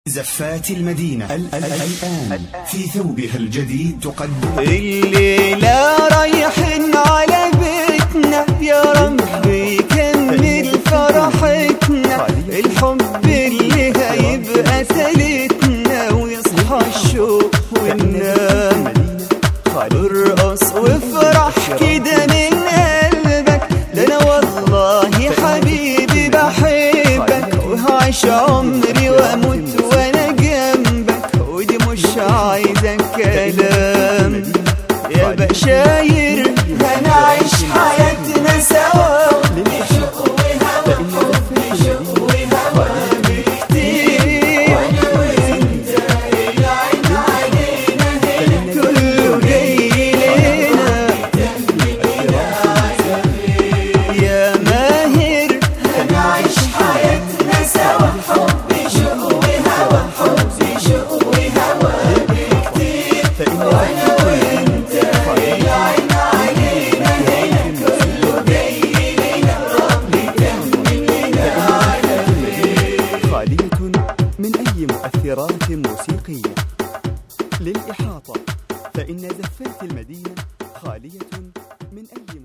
زفات المدينة ال- ال- الآن في ثوبها الجديد تقدم الليلة رايحين على بيتنا يا رب يكمل فرحتنا الحب اللي هيبقى تالتنا ويصحى الشوق وننام ارقص وافرح كده من قلبك ده انا والله حبيبي بحبك وهعيش عمري واموت وانا جنبك ودي مش عايزة كلام يا بشاير هنعيش حياتنا سوا بشوق وهوا بشوق وهوا بكتير كله جاي لنا يا ماهر هنعيش حياتنا سوا حب شوق وهوا حب شوق وهوا بكتير وانا وانت العين علينا هنا كله جاي لنا رب يكمل لنا خالية من أي مؤثرات موسيقية للإحاطة فإن زفات المدينة خالية من أي